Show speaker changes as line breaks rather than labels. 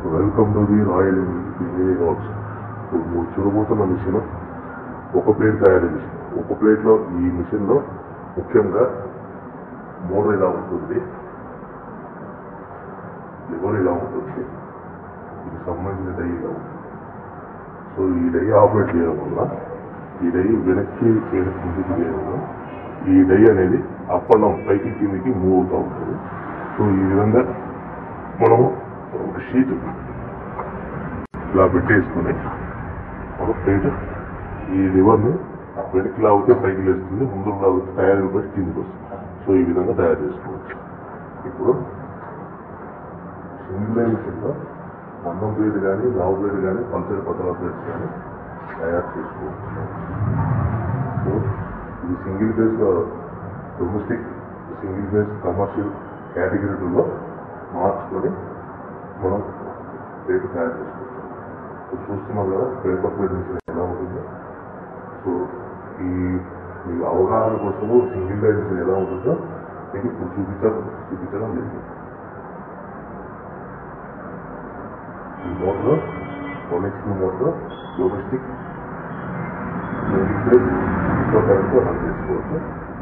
welcome to the Royal Engineering Works ఇప్పుడు మీరు చూడబోతున్న మిషన్ ఒక ప్లేట్ తయారీ మిషన్ ఒక ప్లేట్లో ఈ మిషన్లో ముఖ్యంగా మోడర్ ఇలా ఉంటుంది లివర్ ఇలా ఉంటుంది ఇది సంబంధించిన డై ఇలా ఉంటుంది సో ఈ డై ఆపరేట్ చేయడం వల్ల ఈ డై వెనక్కి వెనక్కి ముందుకు చేయడం వల్ల ఈ డై అనేది అప్ అండ్ డౌన్ పైకి కిందికి మూవ్ అవుతూ ఉంటుంది సో ఈ విధంగా మనము ఒక షీట్ ఇలా పెట్టేసుకుని ఒక ప్లేట్ ఈ లివర్ని వెనక్కి లాగితే పైకి లేస్తుంది ముందు లాగితే తయారీ బట్టి కిందికి వస్తుంది సో ఈ విధంగా తయారు చేసుకోవచ్చు ఇప్పుడు సింగిల్ లైన్ కింద మందం ప్లేట్ కానీ లావు ప్లేట్ కానీ పల్చడి పతల ప్లేట్స్ కానీ తయారు చేసుకోవచ్చు సో ఇది single phase domestic single phase commercial కేటగిరీలో మార్చుకొని మనం ప్లేట్ తయారు చేసుకోవచ్చు సో చూస్తున్నాం కదా పేపర్ ప్లేట్ మిషన్ ఎలా ఉంటుందో సో ఈ మీ అవగాహన కోసము సింగిల్ లైన్ మిషన్ ఎలా ఉంటుందో మీకు ఇప్పుడు చూపించడం చూపించడం జరిగింది ఈ motor one HP motor domestic single phase ఇంట్లో కరెంట్తో రన్ చేసుకోవచ్చు